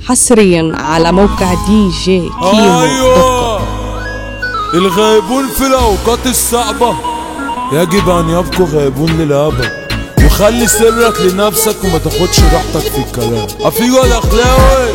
حصريا على موقع دي جي كيمو دوت كوم. ايوه الغائبون في الاوقات الصعبة يجب ان يبقوا غائبون للابد وخلي سرك لنفسك وما تاخدش راحتك في الكلام افيجو الاخلاوي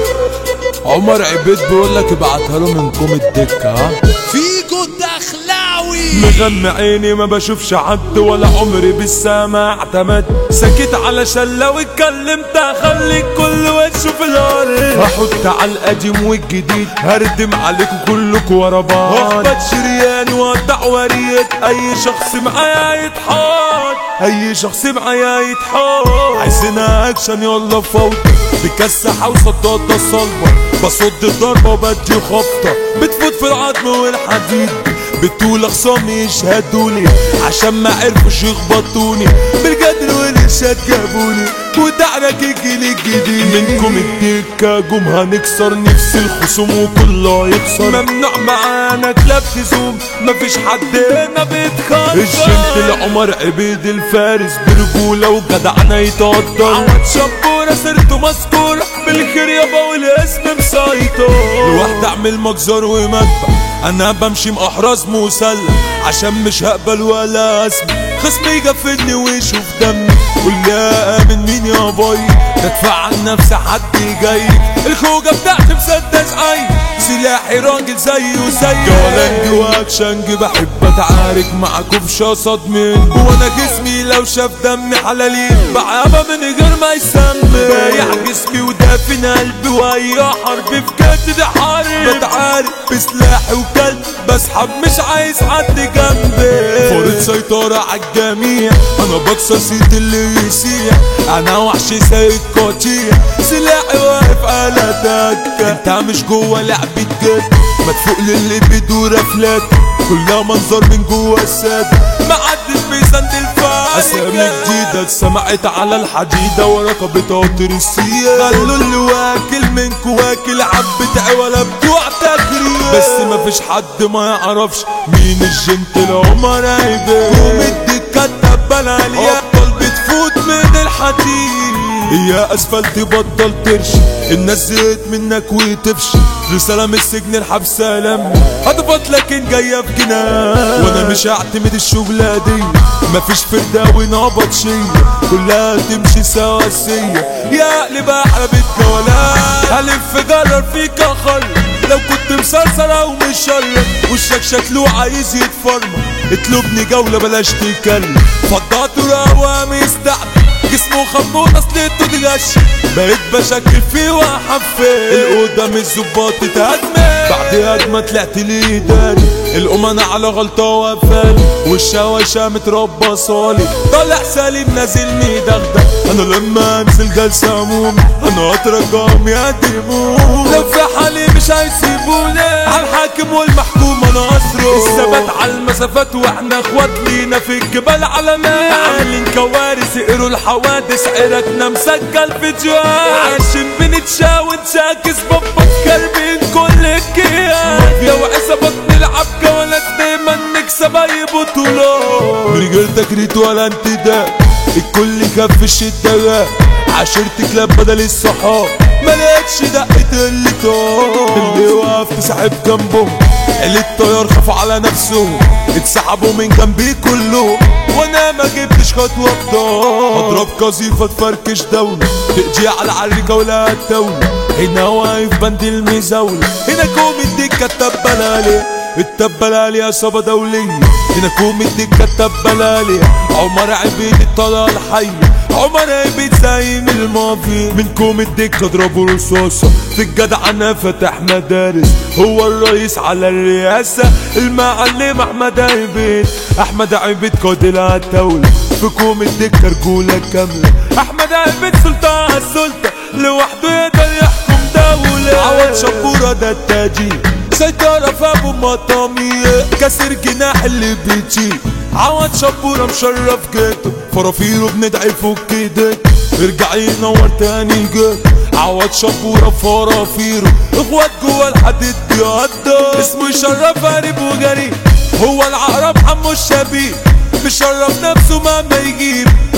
عمر عبيد بيقول لك ابعتها له من كوم الدكه ها فيجو الدخلاوي مغمى عيني ما بشوفش حد ولا عمري بالسماع اعتمد سكت علشان لو اتكلمت هخلي كل وشه في الارض هحط على القديم والجديد هردم عليكم كلكم ورا بعض واخبط شريان واقطع وريد اي شخص معايا يتحط اي شخص معايا يتحط عايزينها اكشن يلا فوت بكسح وصدادة صلبة بصد الضربة وبدي خبطة بتفوت في العظم والحديد بتقول اخصامي يشهدولي عشان ما عرفوش يخبطوني بالجدر والارشاد جابوني ودعرك الجيل الجديد منكم الدكة جم هنكسر نفس الخصوم وكله يخسر ممنوع معانا كلاب تزوم مفيش حد هنا بيتخطر الجنت لعمر عبيد الفارس برجولة وجدعنا يتقدر عوض شبورة سيرته مذكورة بالخير يابا والاسم مسيطر لوحدي اعمل مجزر ومدفع انا بمشي محرز مسلح عشان مش هقبل ولا اسمع خصمي يقفلني ويشوف دمي قول لي من مين يا باي تدفع عن نفسي حد جاي الخوجة بتاعتي مسدس عين سلاحي راجل زيه وزي جولانج واكشنج بحب اتعارك معاكم في شصد من وانا جسمي لو شاف دمي حلالين بعابة من غير ما يسمي بايع جسمي ودافن قلبي واي حرب في جد دي حرب بتعارك بسلاحي وكلب بسحب مش عايز حد جنبي فرض سيطرة عالجميع انا بكسر سيد اللي يسيح انا وحش سيد قطيع سلاحي واقف على دكة انت مش جوه لعبة جد مدفوق للي بيدور افلاك كلها منظر من جوه السد ما عدش بيسند الفايدة اسامي جديدة اتسمعت على الحديدة ورقبة قطر السيا خلوا اللي واكل منكو واكل عبة ولا بتوع تكريم بس مفيش حد ما يعرفش مين الجنت العمر عيبين قوم الدكة تبال عليها ابطال بتفوت من الحديد يا اسفلت بطل ترشي الناس زهقت منك وتفشي رسالة من السجن الحبس سلام هضبط لكن جاية في جنان وانا مش هعتمد الشغلة دي مفيش فرداوي نقبض شيء كلها تمشي سواسية يا قلب احلى بيت جولات هلف جرر فيك اخر لو كنت مسلسل او مش شر وشك شكله عايز يتفرمى اطلبني جولة بلاش تتكلم فضعته روام يستعد جسمه خمون اصلته تغش بقيت بشكل فيه واحفل الاوضه من الظباط اتهدمت بعد هجمه طلعت لي داري الامنا على غلطه وقفالي والشوشه متربى صالي طالع سليم نازل مدغدغ انا لما انزل جلسه عموم انا اترجم يقدمون لو في حالي مش هيسيبوني على الحاكم والمحكوم انا اسره الثبات على المسافات واحنا اخوات لينا في الجبال علامات عاملين كوارث يقروا الحوادث عرقنا مسجل فيديوهات عايشين بنتشاور شاكس بابا كلبين كل الكيان لو عصابات نلعب جولات دايما نكسب اي بطولات من غير تكريت ولا انتداء الكل كف الشدة عشرة كلاب بدل الصحاب ملقتش دقة اللي اللي وقف تسحب جنبهم اللي الطيار خافوا على نفسهم اتسحبوا من جنبي كلهم وانا ما جبتش خطوة بضاع اضرب قذيفة تفركش دولة تقضي على العريكة ولا الدولة هنا واقف بند المزاولة هنا كوم الدكة التبلالي التبلالي يا صبا دولية هنا كوم الدكة التبلالي عمر عبيد الطلال الحي عمر عبيد زعيم المافيا من كوم الدكة اضربوا رصاصة في الجدع انا فتح مدارس هو الرئيس على الرئاسة المعلم احمد عبيد احمد عبيد قائد الدولة في كوم الدكة رجولة كاملة احمد عبيد سلطان السلطة لوحده يقدر يحكم دولة عوض شبورة ده التاجير سيطرة في ابو مطامية كسر جناح اللي بيجي عوض شبورة مشرف جيته فرافيره بندعي فوق ايدك ارجع ينور تاني جيت عوض شبورة فرافيره اخوات جوا الحديد بيقدر اسمه يشرف قريب وجريء هو العقرب حمو الشبيه مشرف نفسه مهما يجيب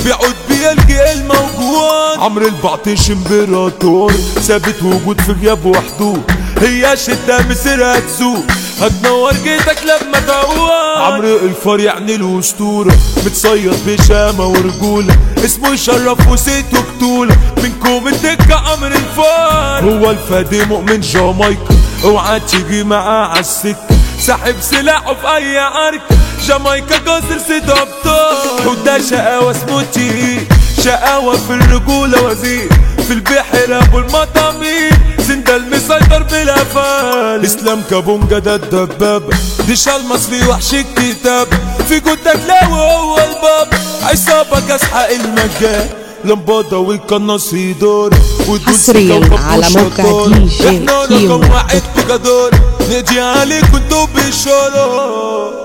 بيعود بيلقي الموجود عمرو البعطيش امبراطور ثابت وجود في غياب وحضور هي شدة مسيرها تزوق هتنور جيتك لما تعوق عمرو الفار يعني الاسطورة متصيد بشامة ورجولة اسمه يشرف وسيته بطولة منكم الدكة عمرو الفار هو الفادي مؤمن جامايكا اوعى تيجي معاه عالسكة ساحب سلاحه في اي عركة جامايكا جزر سيد ابطال وده شقاوة اسمه تي شقاوة في الرجولة وزير في البحر ابو المطامير سندال مسيطر بالافعال اسلام كابونجا ده الدبابة ديشا المصري وحش الكتاب في جدك لاوي هو الباب عصابة كاسحة المجال لمبادة والقناص يدور ودول حصرياً سكة على وبوش موقع شطار. دي جي احنا كيمو رقم واحد بجدار نجي عليكم انتوا بالشرار